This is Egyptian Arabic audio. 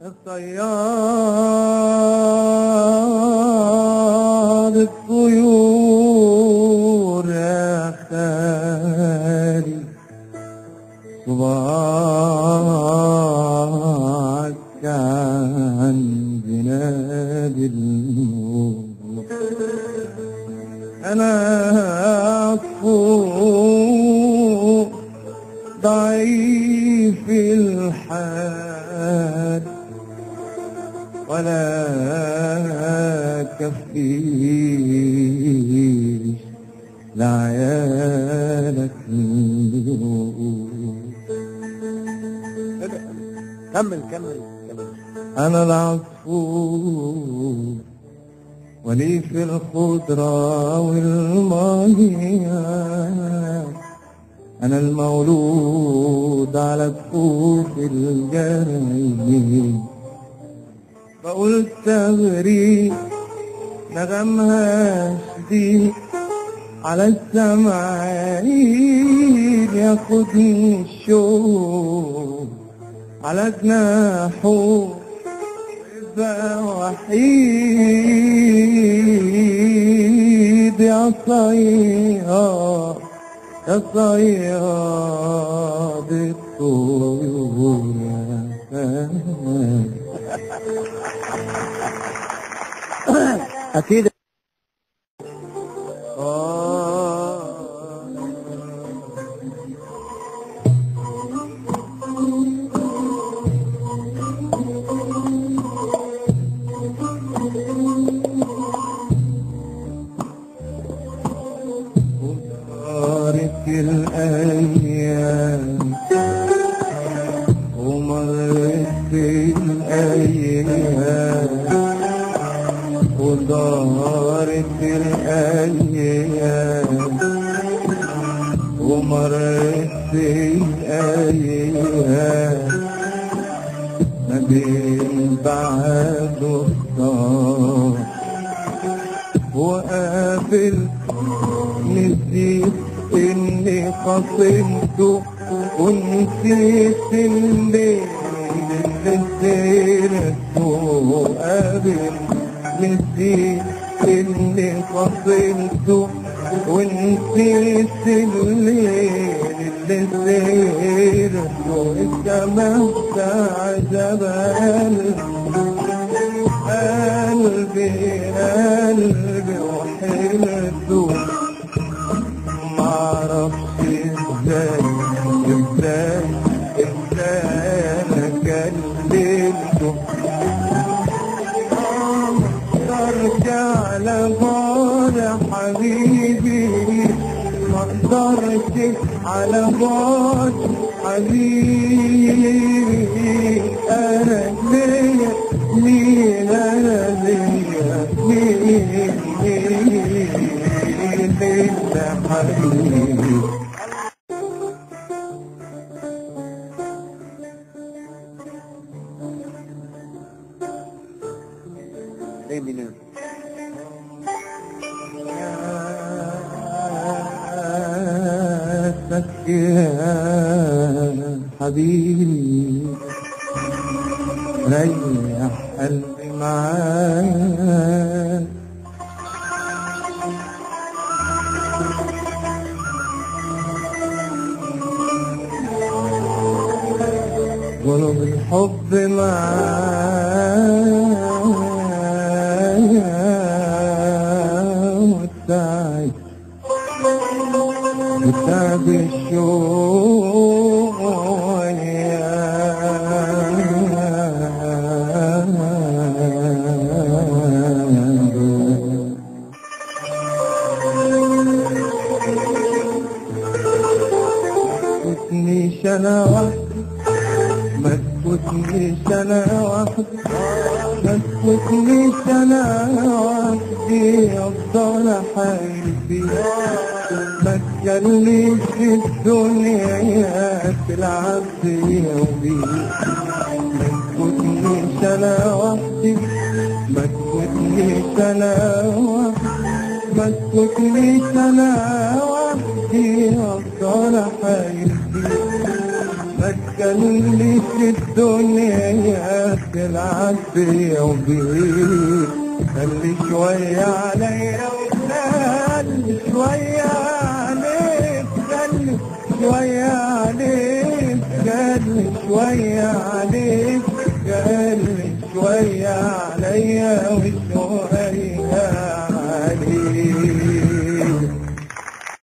الصياد الطيور يا خالي صباعك عن جناد الموت أنا عفو ضعيف الحال ولا كفيش لعيالك كمل كمل كمل أنا العصفور ولي في الخضرة والمية أنا المولود على كفوف الجري بقول تغري نغمها شديد على السمعين ياخدني الشوق على جناحه يبقى وحيد يا صياد يا صياد الطيور يا فهد اكيد وصارت الأيام ومرت الأيام ودارت الأيام ومرت الأيام ما بين بعد والصار وقابل نسيت اني خصمته ونسيت الليل اللي سيرته وقابل نسيت اني خصمته ونسيت الليل اللي سيرته السماء عجبان قلبي قلبي وحيلته معرفش ازاي ازاي ازاي انا كلمته مقدرش على بعد حبيبي مقدرش على بعد حبيبي انا ليا مين انا ليا مين مين مين حبيبي ايه منين حياتك يا حبيبي ريح قلبي معاك قلوب الحب معاك والتعب وتعب الشوق وياك تفوتنيش انا وحدي ما تفوتنيش انا وحدي ما تفوتنيش انا وحدي افضل حياتي ما تخليش الدنيا تلعب بيا وبيك ما تفوتنيش انا وحدي ما تفوتنيش انا وحدي ما تفوتنيش انا وحدي افضل حياتي ما تخليش الدنيا الناس تلعب بيا وبيك خلي شوية عليا وخلي شوية عليك خلي شوية عليك خلي شوية عليك خلي شوية عليا وشوية